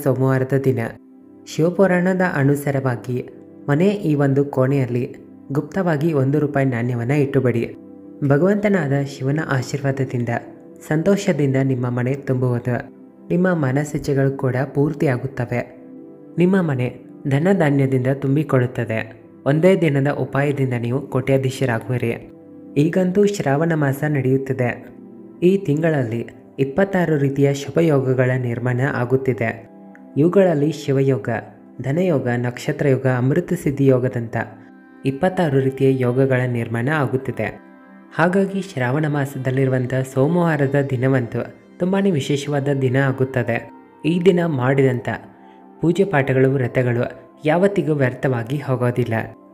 ಸೋಮವಾರದ ದಿನ ಶಿವಪುರಾಣದ ಅನುಸಾರವಾಗಿ ಮನೆ ಈ ಒಂದು ಕೋಣೆಯಲ್ಲಿ ಗುಪ್ತವಾಗಿ ಒಂದು ರೂಪಾಯಿ ನಾಣ್ಯವನ್ನು ಇಟ್ಟುಬಿಡಿ ಭಗವಂತನಾದ ಶಿವನ ಆಶೀರ್ವಾದದಿಂದ ಸಂತೋಷದಿಂದ ನಿಮ್ಮ ಮನೆ ತುಂಬುವುದು ನಿಮ್ಮ ಮನಸ್ಸಿಚ್ಛೆಗಳು ಕೂಡ ಪೂರ್ತಿಯಾಗುತ್ತವೆ ನಿಮ್ಮ ಮನೆ ಧನಧಾನ್ಯದಿಂದ ತುಂಬಿಕೊಳ್ಳುತ್ತದೆ ಒಂದೇ ದಿನದ ಉಪಾಯದಿಂದ ನೀವು ಕೋಟ್ಯಾಧೀಶರಾಗುವಿರಿ ಈಗಂತೂ ಶ್ರಾವಣ ಮಾಸ ನಡೆಯುತ್ತಿದೆ ಈ ತಿಂಗಳಲ್ಲಿ ಇಪ್ಪತ್ತಾರು ರೀತಿಯ ಶುಭಯೋಗಗಳ ನಿರ್ಮಾಣ ಆಗುತ್ತಿದೆ ಇವುಗಳಲ್ಲಿ ಶಿವಯೋಗ ಧನಯೋಗ ನಕ್ಷತ್ರಯೋಗ ಅಮೃತ ಸಿದ್ಧಿ ಯೋಗದಂಥ ಇಪ್ಪತ್ತಾರು ರೀತಿಯ ಯೋಗಗಳ ನಿರ್ಮಾಣ ಆಗುತ್ತಿದೆ ಹಾಗಾಗಿ ಶ್ರಾವಣ ಮಾಸದಲ್ಲಿರುವಂಥ ಸೋಮವಾರದ ದಿನವಂತೂ ತುಂಬಾ ವಿಶೇಷವಾದ ದಿನ ಆಗುತ್ತದೆ ಈ ದಿನ ಮಾಡಿದಂಥ ಪೂಜೆ ಪಾಠಗಳು ವ್ರತಗಳು ಯಾವತ್ತಿಗೂ ವ್ಯರ್ಥವಾಗಿ ಹೋಗೋದಿಲ್ಲ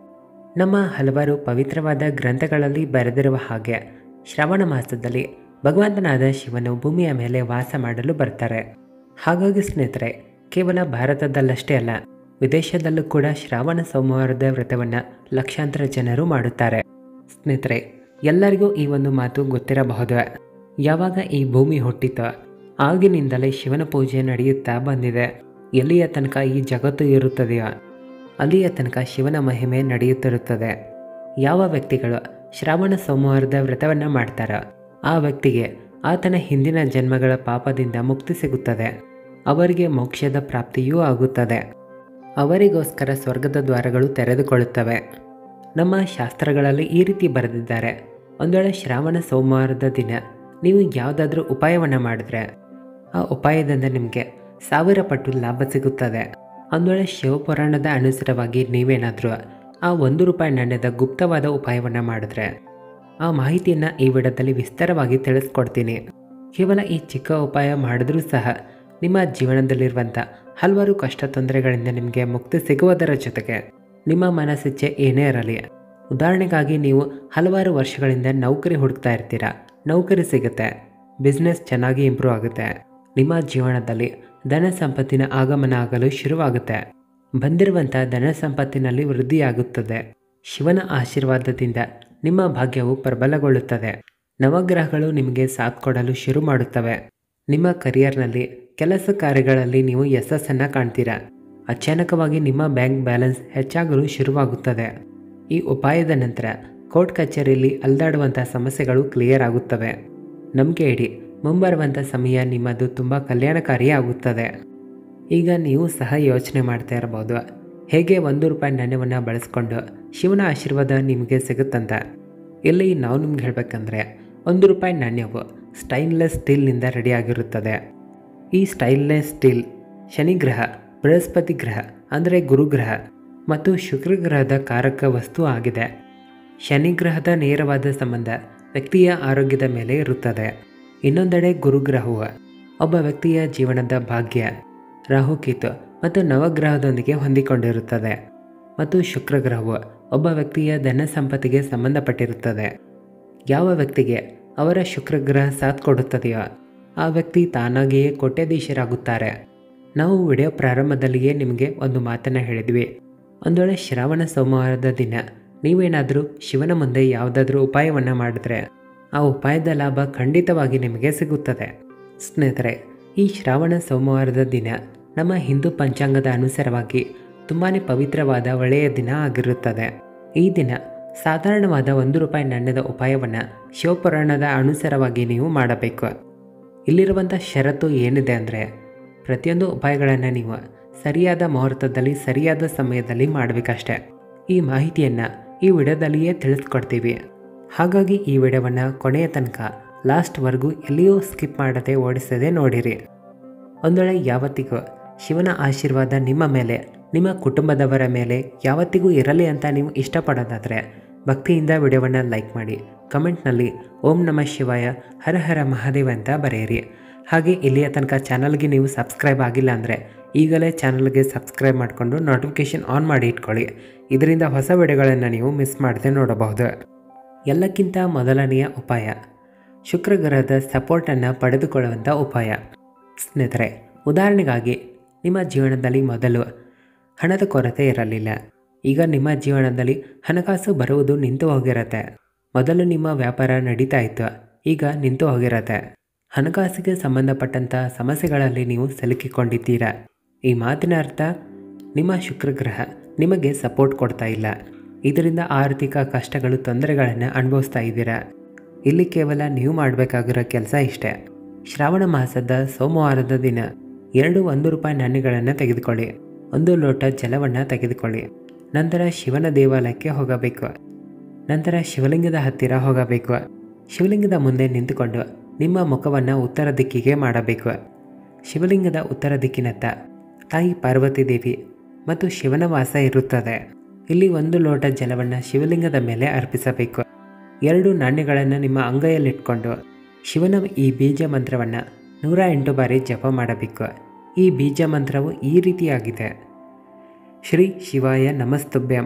ನಮ್ಮ ಹಲವಾರು ಪವಿತ್ರವಾದ ಗ್ರಂಥಗಳಲ್ಲಿ ಬರೆದಿರುವ ಹಾಗೆ ಶ್ರಾವಣ ಮಾಸದಲ್ಲಿ ಭಗವಂತನಾದ ಶಿವನು ಭೂಮಿಯ ಮೇಲೆ ವಾಸ ಮಾಡಲು ಬರ್ತಾರೆ ಹಾಗಾಗಿ ಸ್ನೇಹಿತರೆ ಕೇವಲ ಭಾರತದಲ್ಲಷ್ಟೇ ಅಲ್ಲ ವಿದೇಶದಲ್ಲೂ ಕೂಡ ಶ್ರಾವಣ ಸೋಮವಾರದ ವ್ರತವನ್ನು ಲಕ್ಷಾಂತರ ಜನರು ಮಾಡುತ್ತಾರೆ ಸ್ನೇಹಿತರೆ ಎಲ್ಲರಿಗೂ ಈ ಒಂದು ಮಾತು ಗೊತ್ತಿರಬಹುದು ಯಾವಾಗ ಈ ಭೂಮಿ ಹುಟ್ಟಿತೋ ಆಗಿನಿಂದಲೇ ಶಿವನ ಪೂಜೆ ನಡೆಯುತ್ತಾ ಬಂದಿದೆ ಎಲ್ಲಿಯ ತನಕ ಈ ಜಗತ್ತು ಇರುತ್ತದೆಯೋ ಅಲ್ಲಿಯ ತನಕ ಶಿವನ ಮಹಿಮೆ ನಡೆಯುತ್ತಿರುತ್ತದೆ ಯಾವ ವ್ಯಕ್ತಿಗಳು ಶ್ರಾವಣ ಸೋಮವಾರದ ವ್ರತವನ್ನು ಮಾಡ್ತಾರೋ ಆ ವ್ಯಕ್ತಿಗೆ ಆತನ ಹಿಂದಿನ ಜನ್ಮಗಳ ಪಾಪದಿಂದ ಮುಕ್ತಿ ಸಿಗುತ್ತದೆ ಅವರಿಗೆ ಮೋಕ್ಷದ ಪ್ರಾಪ್ತಿಯೂ ಆಗುತ್ತದೆ ಅವರಿಗೋಸ್ಕರ ಸ್ವರ್ಗದ ದ್ವಾರಗಳು ತೆರೆದುಕೊಳ್ಳುತ್ತವೆ ನಮ್ಮ ಶಾಸ್ತ್ರಗಳಲ್ಲಿ ಈ ರೀತಿ ಬರೆದಿದ್ದಾರೆ ಒಂದು ವೇಳೆ ಶ್ರಾವಣ ಸೋಮವಾರದ ದಿನ ನೀವು ಯಾವುದಾದ್ರೂ ಉಪಾಯವನ್ನು ಮಾಡಿದ್ರೆ ಆ ಉಪಾಯದಿಂದ ನಿಮಗೆ ಸಾವಿರ ಪಟ್ಟು ಲಾಭ ಸಿಗುತ್ತದೆ ಒಂದು ವೇಳೆ ಶಿವಪುರಾಣದ ಅನುಸಾರವಾಗಿ ನೀವೇನಾದರೂ ಆ ಒಂದು ರೂಪಾಯಿ ನಾಣ್ಯದ ಗುಪ್ತವಾದ ಉಪಾಯವನ್ನು ಮಾಡಿದ್ರೆ ಆ ಮಾಹಿತಿಯನ್ನು ಈ ವಿಡಿಯೋದಲ್ಲಿ ವಿಸ್ತಾರವಾಗಿ ತಿಳಿಸ್ಕೊಡ್ತೀನಿ ಕೇವಲ ಈ ಚಿಕ್ಕ ಉಪಾಯ ಮಾಡಿದ್ರೂ ಸಹ ನಿಮ್ಮ ಜೀವನದಲ್ಲಿರುವಂಥ ಹಲವಾರು ಕಷ್ಟ ತೊಂದರೆಗಳಿಂದ ನಿಮಗೆ ಮುಕ್ತಿ ಸಿಗುವುದರ ಜೊತೆಗೆ ನಿಮ್ಮ ಮನಸ್ಸಿಚ್ಛೆ ಏನೇ ಇರಲಿ ಉದಾಹರಣೆಗಾಗಿ ನೀವು ಹಲವಾರು ವರ್ಷಗಳಿಂದ ನೌಕರಿ ಹುಡುಕ್ತಾ ಇರ್ತೀರ ನೌಕರಿ ಸಿಗುತ್ತೆ ಬಿಸ್ನೆಸ್ ಚೆನ್ನಾಗಿ ಇಂಪ್ರೂವ್ ಆಗುತ್ತೆ ನಿಮ್ಮ ಜೀವನದಲ್ಲಿ ಧನ ಸಂಪತ್ತಿನ ಆಗಮನ ಆಗಲು ಶುರುವಾಗುತ್ತೆ ಬಂದಿರುವಂಥ ಧನ ಸಂಪತ್ತಿನಲ್ಲಿ ವೃದ್ಧಿಯಾಗುತ್ತದೆ ಶಿವನ ಆಶೀರ್ವಾದದಿಂದ ನಿಮ್ಮ ಭಾಗ್ಯವು ಪ್ರಬಲಗೊಳ್ಳುತ್ತದೆ ನವಗ್ರಹಗಳು ನಿಮಗೆ ಸಾಥ್ ಕೊಡಲು ಶುರು ಮಾಡುತ್ತವೆ ನಿಮ್ಮ ಕರಿಯರ್ನಲ್ಲಿ ಕೆಲಸ ಕಾರ್ಯಗಳಲ್ಲಿ ನೀವು ಯಶಸ್ಸನ್ನು ಕಾಣ್ತೀರಾ ಅಚಾನಕವಾಗಿ ನಿಮ್ಮ ಬ್ಯಾಂಕ್ ಬ್ಯಾಲೆನ್ಸ್ ಹೆಚ್ಚಾಗಲು ಶುರುವಾಗುತ್ತದೆ ಈ ಉಪಾಯದ ನಂತರ ಕೋರ್ಟ್ ಕಚೇರಿಯಲ್ಲಿ ಅಲ್ದಾಡುವಂಥ ಸಮಸ್ಯೆಗಳು ಕ್ಲಿಯರ್ ಆಗುತ್ತವೆ ನಂಬಿಕೆ ಇಡಿ ಮುಂಬರುವಂಥ ಸಮಯ ನಿಮ್ಮದು ತುಂಬ ಕಲ್ಯಾಣಕಾರಿ ಆಗುತ್ತದೆ ಈಗ ನೀವು ಸಹ ಯೋಚನೆ ಮಾಡ್ತಾ ಇರಬಹುದು ಹೇಗೆ ಒಂದು ರೂಪಾಯಿ ನಾಣ್ಯವನ್ನು ಬಳಸ್ಕೊಂಡು ಶಿವನ ಆಶೀರ್ವಾದ ನಿಮಗೆ ಸಿಗುತ್ತಂತ ಇಲ್ಲಿ ನಾವು ನಿಮ್ಗೆ ಹೇಳಬೇಕಂದ್ರೆ ಒಂದು ರೂಪಾಯಿ ನಾಣ್ಯವು ಸ್ಟೈನ್ಲೆಸ್ ಸ್ಟೀಲ್ನಿಂದ ರೆಡಿಯಾಗಿರುತ್ತದೆ ಈ ಸ್ಟೈನ್ಲೆಸ್ ಸ್ಟೀಲ್ ಶನಿಗ್ರಹ ಬೃಹಸ್ಪತಿ ಗ್ರಹ ಅಂದರೆ ಗುರುಗ್ರಹ ಮತ್ತು ಶುಕ್ರಗ್ರಹದ ಕಾರಕ ವಸ್ತು ಆಗಿದೆ ಶನಿಗ್ರಹದ ನೇರವಾದ ಸಂಬಂಧ ವ್ಯಕ್ತಿಯ ಆರೋಗ್ಯದ ಮೇಲೆ ಇರುತ್ತದೆ ಇನ್ನೊಂದೆಡೆ ಗುರುಗ್ರಹವು ಒಬ್ಬ ವ್ಯಕ್ತಿಯ ಜೀವನದ ಭಾಗ್ಯ ರಾಹುಕೇತು ಮತ್ತು ನವಗ್ರಹದೊಂದಿಗೆ ಹೊಂದಿಕೊಂಡಿರುತ್ತದೆ ಮತ್ತು ಶುಕ್ರಗ್ರಹವು ಒಬ್ಬ ವ್ಯಕ್ತಿಯ ಧನ ಸಂಪತ್ತಿಗೆ ಸಂಬಂಧಪಟ್ಟಿರುತ್ತದೆ ಯಾವ ವ್ಯಕ್ತಿಗೆ ಅವರ ಶುಕ್ರಗ್ರಹ ಸಾಥ್ ಕೊಡುತ್ತದೆಯೋ ಆ ವ್ಯಕ್ತಿ ತಾನಾಗಿಯೇ ಕೋಟ್ಯಾಧೀಶರಾಗುತ್ತಾರೆ ನಾವು ವಿಡಿಯೋ ಪ್ರಾರಂಭದಲ್ಲಿಯೇ ನಿಮಗೆ ಒಂದು ಮಾತನ್ನು ಹೇಳಿದ್ವಿ ಒಂದು ವೇಳೆ ಶ್ರಾವಣ ಸೋಮವಾರದ ದಿನ ನೀವೇನಾದರೂ ಶಿವನ ಮುಂದೆ ಯಾವುದಾದ್ರೂ ಉಪಾಯವನ್ನು ಮಾಡಿದ್ರೆ ಆ ಉಪಾಯದ ಲಾಭ ಖಂಡಿತವಾಗಿ ನಿಮಗೆ ಸಿಗುತ್ತದೆ ಸ್ನೇಹಿತರೆ ಈ ಶ್ರಾವಣ ಸೋಮವಾರದ ದಿನ ನಮ್ಮ ಹಿಂದೂ ಪಂಚಾಂಗದ ಅನುಸಾರವಾಗಿ ತುಂಬಾ ಪವಿತ್ರವಾದ ಒಳ್ಳೆಯ ದಿನ ಆಗಿರುತ್ತದೆ ಈ ದಿನ ಸಾಧಾರಣವಾದ ಒಂದು ರೂಪಾಯಿ ನಾಣ್ಯದ ಉಪಾಯವನ್ನು ಶಿವಪುರಾಣದ ಅನುಸಾರವಾಗಿ ನೀವು ಮಾಡಬೇಕು ಇಲ್ಲಿರುವಂಥ ಷರತ್ತು ಏನಿದೆ ಅಂದರೆ ಪ್ರತಿಯೊಂದು ಉಪಾಯಗಳನ್ನು ನೀವು ಸರಿಯಾದ ಮುಹೂರ್ತದಲ್ಲಿ ಸರಿಯಾದ ಸಮಯದಲ್ಲಿ ಮಾಡಬೇಕಷ್ಟೆ ಈ ಮಾಹಿತಿಯನ್ನು ಈ ವಿಡಿಯೋದಲ್ಲಿಯೇ ತಿಳಿಸ್ಕೊಡ್ತೀವಿ ಹಾಗಾಗಿ ಈ ವಿಡಿಯೋವನ್ನು ಕೊನೆಯ ತನಕ ಲಾಸ್ಟ್ವರೆಗೂ ಎಲ್ಲಿಯೂ ಸ್ಕಿಪ್ ಮಾಡದೆ ಓಡಿಸದೆ ನೋಡಿರಿ ಒಂದು ವೇಳೆ ಯಾವತ್ತಿಗೂ ಶಿವನ ಆಶೀರ್ವಾದ ನಿಮ್ಮ ಮೇಲೆ ನಿಮ್ಮ ಕುಟುಂಬದವರ ಮೇಲೆ ಯಾವತ್ತಿಗೂ ಇರಲಿ ಅಂತ ನೀವು ಇಷ್ಟಪಡೋದಾದರೆ ಭಕ್ತಿಯಿಂದ ವಿಡಿಯೋವನ್ನು ಲೈಕ್ ಮಾಡಿ ಕಮೆಂಟ್ನಲ್ಲಿ ಓಂ ನಮಃ ಶಿವಾಯ ಹರ ಹರ ಮಹಾದೇವ ಅಂತ ಬರೆಯಿರಿ ಹಾಗೆ ಇಲ್ಲಿಯ ತನಕ ಚಾನಲ್ಗೆ ನೀವು ಸಬ್ಸ್ಕ್ರೈಬ್ ಆಗಿಲ್ಲ ಅಂದರೆ ಈಗಲೇ ಚಾನಲ್ಗೆ ಸಬ್ಸ್ಕ್ರೈಬ್ ಮಾಡಿಕೊಂಡು ನೋಟಿಫಿಕೇಷನ್ ಆನ್ ಮಾಡಿ ಇಟ್ಕೊಳ್ಳಿ ಇದರಿಂದ ಹೊಸ ವಿಡಿಯೋಗಳನ್ನು ನೀವು ಮಿಸ್ ಮಾಡದೆ ನೋಡಬಹುದು ಎಲ್ಲಕ್ಕಿಂತ ಮೊದಲನೆಯ ಉಪಾಯ ಶುಕ್ರಗ್ರಹದ ಸಪೋರ್ಟನ್ನು ಪಡೆದುಕೊಳ್ಳುವಂಥ ಉಪಾಯ ಸ್ನೇಹಿತರೆ ಉದಾಹರಣೆಗಾಗಿ ನಿಮ್ಮ ಜೀವನದಲ್ಲಿ ಮೊದಲು ಹಣದ ಕೊರತೆ ಇರಲಿಲ್ಲ ಈಗ ನಿಮ್ಮ ಜೀವನದಲ್ಲಿ ಹಣಕಾಸು ಬರುವುದು ನಿಂತು ಹೋಗಿರತ್ತೆ ಮೊದಲು ನಿಮ್ಮ ವ್ಯಾಪಾರ ನಡೀತಾ ಇತ್ತು ಈಗ ನಿಂತು ಹೋಗಿರತ್ತೆ ಹಣಕಾಸಿಗೆ ಸಂಬಂಧಪಟ್ಟಂಥ ಸಮಸ್ಯೆಗಳಲ್ಲಿ ನೀವು ಸಿಲುಕಿಕೊಂಡಿದ್ದೀರಾ ಈ ಮಾತಿನ ಅರ್ಥ ನಿಮ್ಮ ಶುಕ್ರಗ್ರಹ ನಿಮಗೆ ಸಪೋರ್ಟ್ ಕೊಡ್ತಾ ಇಲ್ಲ ಇದರಿಂದ ಆರ್ಥಿಕ ಕಷ್ಟಗಳು ತೊಂದರೆಗಳನ್ನು ಅನುಭವಿಸ್ತಾ ಇದ್ದೀರಾ ಇಲ್ಲಿ ಕೇವಲ ನೀವು ಮಾಡಬೇಕಾಗಿರೋ ಕೆಲಸ ಇಷ್ಟೇ ಶ್ರಾವಣ ಮಾಸದ ಸೋಮವಾರದ ದಿನ ಎರಡು ಒಂದು ರೂಪಾಯಿ ನಾಣ್ಯಗಳನ್ನು ತೆಗೆದುಕೊಳ್ಳಿ ಒಂದು ಲೋಟ ಜಲವನ್ನು ತೆಗೆದುಕೊಳ್ಳಿ ನಂತರ ಶಿವನ ದೇವಾಲಯಕ್ಕೆ ಹೋಗಬೇಕು ನಂತರ ಶಿವಲಿಂಗದ ಹತ್ತಿರ ಹೋಗಬೇಕು ಶಿವಲಿಂಗದ ಮುಂದೆ ನಿಂತುಕೊಂಡು ನಿಮ್ಮ ಮುಖವನ್ನು ಉತ್ತರ ದಿಕ್ಕಿಗೆ ಮಾಡಬೇಕು ಶಿವಲಿಂಗದ ಉತ್ತರ ದಿಕ್ಕಿನತ್ತ ತಾಯಿ ಪಾರ್ವತಿ ದೇವಿ ಮತ್ತು ಶಿವನ ವಾಸ ಇರುತ್ತದೆ ಇಲ್ಲಿ ಒಂದು ಲೋಟ ಜಲವನ್ನು ಶಿವಲಿಂಗದ ಮೇಲೆ ಅರ್ಪಿಸಬೇಕು ಎರಡು ನಾಣ್ಯಗಳನ್ನು ನಿಮ್ಮ ಅಂಗೈಯಲ್ಲಿಟ್ಕೊಂಡು ಶಿವನ ಈ ಬೀಜ ಮಂತ್ರವನ್ನು ನೂರ ಎಂಟು ಬಾರಿ ಜಪ ಮಾಡಬೇಕು ಈ ಬೀಜ ಮಂತ್ರವು ಈ ರೀತಿಯಾಗಿದೆ ಶ್ರೀ ಶಿವಾಯ ನಮಸ್ತುಭ್ಯಂ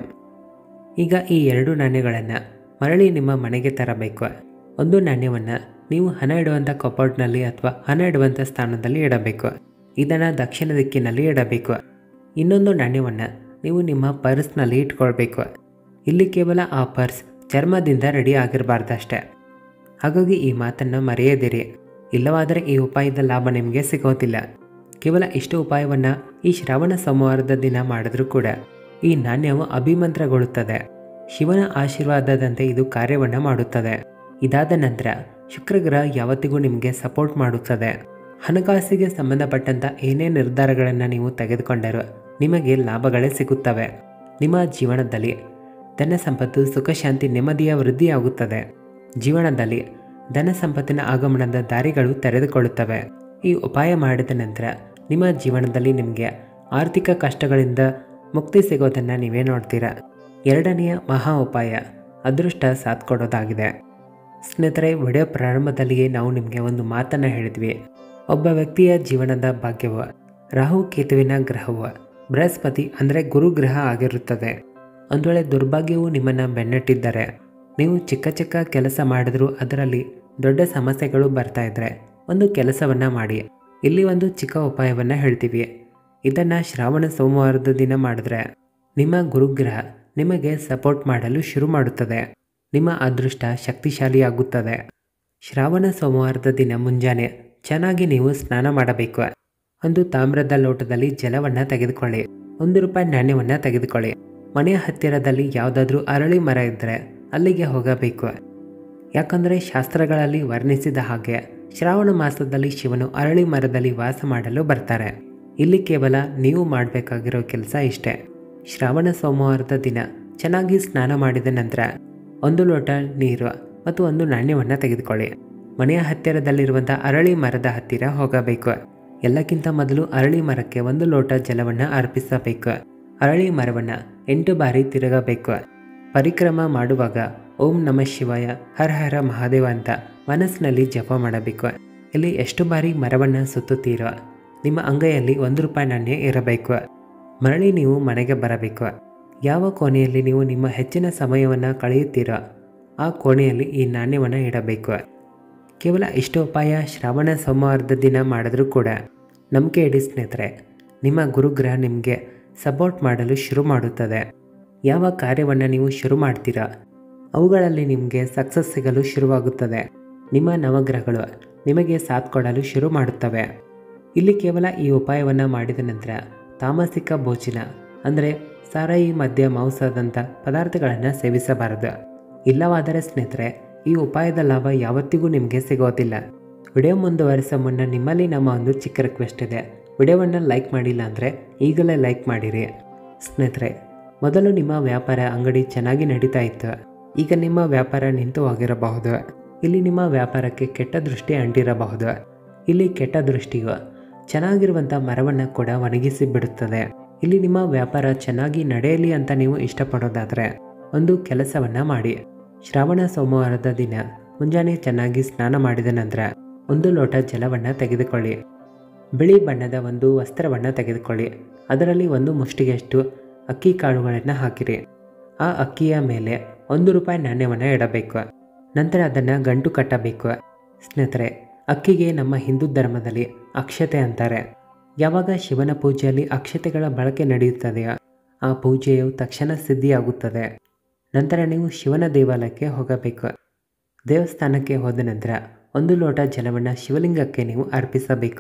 ಈಗ ಈ ಎರಡು ನಾಣ್ಯಗಳನ್ನು ಮರಳಿ ನಿಮ್ಮ ಮನೆಗೆ ತರಬೇಕು ಒಂದು ನಾಣ್ಯವನ್ನು ನೀವು ಹಣ ಇಡುವಂಥ ಕಪಾಟ್ನಲ್ಲಿ ಅಥವಾ ಹಣ ಇಡುವಂಥ ಸ್ಥಾನದಲ್ಲಿ ಇಡಬೇಕು ಇದನ್ನು ದಕ್ಷಿಣ ದಿಕ್ಕಿನಲ್ಲಿ ಇಡಬೇಕು ಇನ್ನೊಂದು ನಾಣ್ಯವನ್ನು ನೀವು ನಿಮ್ಮ ಪರ್ಸ್ನಲ್ಲಿ ಇಟ್ಕೊಳ್ಬೇಕು ಇಲ್ಲಿ ಕೇವಲ ಆ ಪರ್ಸ್ ಚರ್ಮದಿಂದ ರೆಡಿ ಆಗಿರಬಾರ್ದಷ್ಟೇ ಹಾಗಾಗಿ ಈ ಮಾತನ್ನು ಮರೆಯದಿರಿ ಇಲ್ಲವಾದರೆ ಈ ಉಪಾಯದ ಲಾಭ ನಿಮಗೆ ಸಿಗೋದಿಲ್ಲ ಕೇವಲ ಇಷ್ಟು ಉಪಾಯವನ್ನು ಈ ಶ್ರಾವಣ ಸೋಮವಾರದ ದಿನ ಮಾಡಿದ್ರೂ ಕೂಡ ಈ ನಾಣ್ಯವು ಅಭಿಮಂತ್ರಗೊಳ್ಳುತ್ತದೆ ಶಿವನ ಆಶೀರ್ವಾದದಂತೆ ಇದು ಕಾರ್ಯವನ್ನು ಮಾಡುತ್ತದೆ ಇದಾದ ನಂತರ ಶುಕ್ರಗ್ರಹ ಯಾವತ್ತಿಗೂ ನಿಮಗೆ ಸಪೋರ್ಟ್ ಮಾಡುತ್ತದೆ ಹಣಕಾಸಿಗೆ ಸಂಬಂಧಪಟ್ಟಂಥ ಏನೇ ನಿರ್ಧಾರಗಳನ್ನು ನೀವು ತೆಗೆದುಕೊಂಡರೂ ನಿಮಗೆ ಲಾಭಗಳೇ ಸಿಗುತ್ತವೆ ನಿಮ್ಮ ಜೀವನದಲ್ಲಿ ಧನ ಸಂಪತ್ತು ಸುಖ ಶಾಂತಿ ನೆಮ್ಮದಿಯ ವೃದ್ಧಿಯಾಗುತ್ತದೆ ಜೀವನದಲ್ಲಿ ಧನ ಸಂಪತ್ತಿನ ಆಗಮನದ ದಾರಿಗಳು ತೆರೆದುಕೊಳ್ಳುತ್ತವೆ ಈ ಉಪಾಯ ಮಾಡಿದ ನಂತರ ನಿಮ್ಮ ಜೀವನದಲ್ಲಿ ನಿಮಗೆ ಆರ್ಥಿಕ ಕಷ್ಟಗಳಿಂದ ಮುಕ್ತಿ ಸಿಗೋದನ್ನು ನೀವೇ ನೋಡ್ತೀರಾ ಎರಡನೆಯ ಮಹಾ ಉಪಾಯ ಅದೃಷ್ಟ ಸಾಥ್ ಕೊಡೋದಾಗಿದೆ ಸ್ನೇಹಿತರೆ ವಿಡಿಯೋ ಪ್ರಾರಂಭದಲ್ಲಿಯೇ ನಾವು ನಿಮಗೆ ಒಂದು ಮಾತನ್ನು ಹೇಳಿದ್ವಿ ಒಬ್ಬ ವ್ಯಕ್ತಿಯ ಜೀವನದ ಭಾಗ್ಯವು ರಾಹು ಕೇತುವಿನ ಗ್ರಹವು ಬೃಹಸ್ಪತಿ ಅಂದರೆ ಗುರುಗ್ರಹ ಆಗಿರುತ್ತದೆ ಒಂದು ವೇಳೆ ದುರ್ಭಾಗ್ಯವು ನಿಮ್ಮನ್ನು ಬೆನ್ನಟ್ಟಿದ್ದರೆ ನೀವು ಚಿಕ್ಕ ಚಿಕ್ಕ ಕೆಲಸ ಮಾಡಿದ್ರೂ ಅದರಲ್ಲಿ ದೊಡ್ಡ ಸಮಸ್ಯೆಗಳು ಬರ್ತಾ ಇದ್ರೆ ಒಂದು ಕೆಲಸವನ್ನು ಮಾಡಿ ಇಲ್ಲಿ ಒಂದು ಚಿಕ್ಕ ಉಪಾಯವನ್ನು ಹೇಳ್ತೀವಿ ಇದನ್ನು ಶ್ರಾವಣ ಸೋಮವಾರದ ದಿನ ಮಾಡಿದ್ರೆ ನಿಮ್ಮ ಗುರುಗ್ರಹ ನಿಮಗೆ ಸಪೋರ್ಟ್ ಮಾಡಲು ಶುರು ಮಾಡುತ್ತದೆ ನಿಮ್ಮ ಅದೃಷ್ಟ ಶಕ್ತಿಶಾಲಿಯಾಗುತ್ತದೆ ಶ್ರಾವಣ ಸೋಮವಾರದ ದಿನ ಮುಂಜಾನೆ ಚೆನ್ನಾಗಿ ನೀವು ಸ್ನಾನ ಮಾಡಬೇಕು ಒಂದು ತಾಮ್ರದ ಲೋಟದಲ್ಲಿ ಜಲವನ್ನು ತೆಗೆದುಕೊಳ್ಳಿ ಒಂದು ರೂಪಾಯಿ ನಾಣ್ಯವನ್ನು ತೆಗೆದುಕೊಳ್ಳಿ ಮನೆಯ ಹತ್ತಿರದಲ್ಲಿ ಯಾವುದಾದ್ರೂ ಅರಳಿ ಮರ ಇದ್ದರೆ ಅಲ್ಲಿಗೆ ಹೋಗಬೇಕು ಯಾಕಂದರೆ ಶಾಸ್ತ್ರಗಳಲ್ಲಿ ವರ್ಣಿಸಿದ ಹಾಗೆ ಶ್ರಾವಣ ಮಾಸದಲ್ಲಿ ಶಿವನು ಅರಳಿ ಮರದಲ್ಲಿ ವಾಸ ಮಾಡಲು ಬರ್ತಾರೆ ಇಲ್ಲಿ ಕೇವಲ ನೀವು ಮಾಡಬೇಕಾಗಿರೋ ಕೆಲಸ ಇಷ್ಟೇ ಶ್ರಾವಣ ಸೋಮವಾರದ ದಿನ ಚೆನ್ನಾಗಿ ಸ್ನಾನ ಮಾಡಿದ ನಂತರ ಒಂದು ಲೋಟ ನೀರು ಮತ್ತು ಒಂದು ನಾಣ್ಯವನ್ನು ತೆಗೆದುಕೊಳ್ಳಿ ಮನೆಯ ಹತ್ತಿರದಲ್ಲಿರುವಂಥ ಅರಳಿ ಮರದ ಹತ್ತಿರ ಹೋಗಬೇಕು ಎಲ್ಲಕ್ಕಿಂತ ಮೊದಲು ಅರಳಿ ಮರಕ್ಕೆ ಒಂದು ಲೋಟ ಜಲವನ್ನು ಅರ್ಪಿಸಬೇಕು ಅರಳಿ ಮರವನ್ನು ಎಂಟು ಬಾರಿ ತಿರುಗಬೇಕು ಪರಿಕ್ರಮ ಮಾಡುವಾಗ ಓಂ ನಮ ಶಿವಾಯ ಹರ ಹರ ಮಹಾದೇವ ಅಂತ ಮನಸ್ಸಿನಲ್ಲಿ ಜಪ ಮಾಡಬೇಕು ಇಲ್ಲಿ ಎಷ್ಟು ಬಾರಿ ಮರವನ್ನು ಸುತ್ತುತ್ತೀರೋ ನಿಮ್ಮ ಅಂಗೈಯಲ್ಲಿ ಒಂದು ರೂಪಾಯಿ ನಾಣ್ಯ ಇರಬೇಕು ಮರಳಿ ನೀವು ಮನೆಗೆ ಬರಬೇಕು ಯಾವ ಕೋಣೆಯಲ್ಲಿ ನೀವು ನಿಮ್ಮ ಹೆಚ್ಚಿನ ಸಮಯವನ್ನು ಕಳೆಯುತ್ತೀರೋ ಆ ಕೋಣೆಯಲ್ಲಿ ಈ ನಾಣ್ಯವನ್ನು ಇಡಬೇಕು ಕೇವಲ ಇಷ್ಟು ಉಪಾಯ ಶ್ರಾವಣ ಸೋಮವಾರದ ದಿನ ಮಾಡಿದ್ರೂ ಕೂಡ ನಂಬಿಕೆ ಇಡಿ ಸ್ನೇಹಿತರೆ ನಿಮ್ಮ ಗುರುಗ್ರಹ ನಿಮಗೆ ಸಪೋರ್ಟ್ ಮಾಡಲು ಶುರು ಮಾಡುತ್ತದೆ ಯಾವ ಕಾರ್ಯವನ್ನು ನೀವು ಶುರು ಮಾಡ್ತೀರಾ ಅವುಗಳಲ್ಲಿ ನಿಮಗೆ ಸಕ್ಸಸ್ ಸಿಗಲು ಶುರುವಾಗುತ್ತದೆ ನಿಮ್ಮ ನವಗ್ರಹಗಳು ನಿಮಗೆ ಸಾಥ್ ಕೊಡಲು ಶುರು ಮಾಡುತ್ತವೆ ಇಲ್ಲಿ ಕೇವಲ ಈ ಉಪಾಯವನ್ನು ಮಾಡಿದ ನಂತರ ತಾಮಸಿಕ ಭೋಜನ ಅಂದರೆ ಸಾರಾಯಿ ಮದ್ಯ ಮಾಂಸದಂಥ ಪದಾರ್ಥಗಳನ್ನು ಸೇವಿಸಬಾರದು ಇಲ್ಲವಾದರೆ ಸ್ನೇಹಿತರೆ ಈ ಉಪಾಯದ ಲಾಭ ಯಾವತ್ತಿಗೂ ನಿಮಗೆ ಸಿಗೋದಿಲ್ಲ ವಿಡಿಯೋ ಮುಂದುವರಿಸೋ ಮುನ್ನ ನಿಮ್ಮಲ್ಲಿ ನಮ್ಮ ಒಂದು ಚಿಕ್ಕ ರಿಕ್ವೆಸ್ಟ್ ಇದೆ ವಿಡಿಯೋವನ್ನು ಲೈಕ್ ಮಾಡಿಲ್ಲ ಅಂದರೆ ಈಗಲೇ ಲೈಕ್ ಮಾಡಿರಿ ಸ್ನೇಹಿತರೆ ಮೊದಲು ನಿಮ್ಮ ವ್ಯಾಪಾರ ಅಂಗಡಿ ಚೆನ್ನಾಗಿ ನಡೀತಾ ಇತ್ತು ಈಗ ನಿಮ್ಮ ವ್ಯಾಪಾರ ನಿಂತು ಹೋಗಿರಬಹುದು ಇಲ್ಲಿ ನಿಮ್ಮ ವ್ಯಾಪಾರಕ್ಕೆ ಕೆಟ್ಟ ದೃಷ್ಟಿ ಅಂಟಿರಬಹುದು ಇಲ್ಲಿ ಕೆಟ್ಟ ದೃಷ್ಟಿಯು ಚೆನ್ನಾಗಿರುವಂಥ ಮರವನ್ನು ಕೂಡ ಒಣಗಿಸಿ ಬಿಡುತ್ತದೆ ಇಲ್ಲಿ ನಿಮ್ಮ ವ್ಯಾಪಾರ ಚೆನ್ನಾಗಿ ನಡೆಯಲಿ ಅಂತ ನೀವು ಇಷ್ಟಪಡೋದಾದರೆ ಒಂದು ಕೆಲಸವನ್ನು ಮಾಡಿ ಶ್ರಾವಣ ಸೋಮವಾರದ ದಿನ ಮುಂಜಾನೆ ಚೆನ್ನಾಗಿ ಸ್ನಾನ ಮಾಡಿದ ನಂತರ ಒಂದು ಲೋಟ ಜಲವನ್ನು ತೆಗೆದುಕೊಳ್ಳಿ ಬಿಳಿ ಬಣ್ಣದ ಒಂದು ವಸ್ತ್ರವನ್ನು ತೆಗೆದುಕೊಳ್ಳಿ ಅದರಲ್ಲಿ ಒಂದು ಮುಷ್ಟಿಗೆಷ್ಟು ಅಕ್ಕಿ ಕಾಳುಗಳನ್ನು ಹಾಕಿರಿ ಆ ಅಕ್ಕಿಯ ಮೇಲೆ ಒಂದು ರೂಪಾಯಿ ನಾಣ್ಯವನ್ನು ಇಡಬೇಕು ನಂತರ ಅದನ್ನು ಗಂಟು ಕಟ್ಟಬೇಕು ಸ್ನೇಹಿತರೆ ಅಕ್ಕಿಗೆ ನಮ್ಮ ಹಿಂದೂ ಧರ್ಮದಲ್ಲಿ ಅಕ್ಷತೆ ಅಂತಾರೆ ಯಾವಾಗ ಶಿವನ ಪೂಜೆಯಲ್ಲಿ ಅಕ್ಷತೆಗಳ ಬಳಕೆ ನಡೆಯುತ್ತದೆಯೋ ಆ ಪೂಜೆಯು ತಕ್ಷಣ ಸಿದ್ಧಿಯಾಗುತ್ತದೆ ನಂತರ ನೀವು ಶಿವನ ದೇವಾಲಯಕ್ಕೆ ಹೋಗಬೇಕು ದೇವಸ್ಥಾನಕ್ಕೆ ಹೋದ ನಂತರ ಒಂದು ಲೋಟ ಜಲವನ್ನು ಶಿವಲಿಂಗಕ್ಕೆ ನೀವು ಅರ್ಪಿಸಬೇಕು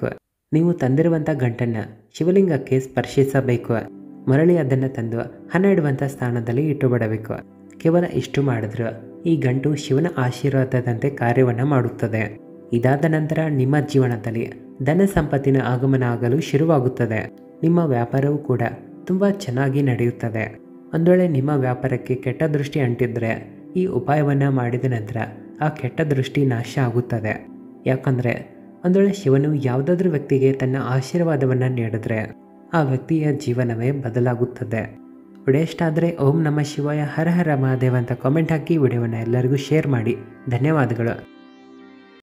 ನೀವು ತಂದಿರುವಂಥ ಗಂಟನ್ನು ಶಿವಲಿಂಗಕ್ಕೆ ಸ್ಪರ್ಶಿಸಬೇಕು ಮರಳಿ ಅದನ್ನು ತಂದು ಹಣ ಇಡುವಂಥ ಸ್ಥಾನದಲ್ಲಿ ಇಟ್ಟುಬಿಡಬೇಕು ಕೇವಲ ಇಷ್ಟು ಮಾಡಿದ್ರು ಈ ಗಂಟು ಶಿವನ ಆಶೀರ್ವಾದದಂತೆ ಕಾರ್ಯವನ್ನು ಮಾಡುತ್ತದೆ ಇದಾದ ನಂತರ ನಿಮ್ಮ ಜೀವನದಲ್ಲಿ ಧನ ಸಂಪತ್ತಿನ ಆಗಮನ ಆಗಲು ಶುರುವಾಗುತ್ತದೆ ನಿಮ್ಮ ವ್ಯಾಪಾರವೂ ಕೂಡ ತುಂಬ ಚೆನ್ನಾಗಿ ನಡೆಯುತ್ತದೆ ಒಂದು ವೇಳೆ ನಿಮ್ಮ ವ್ಯಾಪಾರಕ್ಕೆ ಕೆಟ್ಟ ದೃಷ್ಟಿ ಅಂಟಿದ್ರೆ ಈ ಉಪಾಯವನ್ನು ಮಾಡಿದ ನಂತರ ಆ ಕೆಟ್ಟ ದೃಷ್ಟಿ ನಾಶ ಆಗುತ್ತದೆ ಯಾಕಂದರೆ ಒಂದು ವೇಳೆ ಶಿವನು ಯಾವುದಾದ್ರೂ ವ್ಯಕ್ತಿಗೆ ತನ್ನ ಆಶೀರ್ವಾದವನ್ನು ನೀಡಿದ್ರೆ ಆ ವ್ಯಕ್ತಿಯ ಜೀವನವೇ ಬದಲಾಗುತ್ತದೆ ವಿಡಿಯೋ ಇಷ್ಟ ಆದರೆ ಓಂ ನಮ ಶಿವಾಯ ಹರ ಹರ ಮಹಾದೇವ ಅಂತ ಕಾಮೆಂಟ್ ಹಾಕಿ ವಿಡಿಯೋವನ್ನು ಎಲ್ಲರಿಗೂ ಶೇರ್ ಮಾಡಿ ಧನ್ಯವಾದಗಳು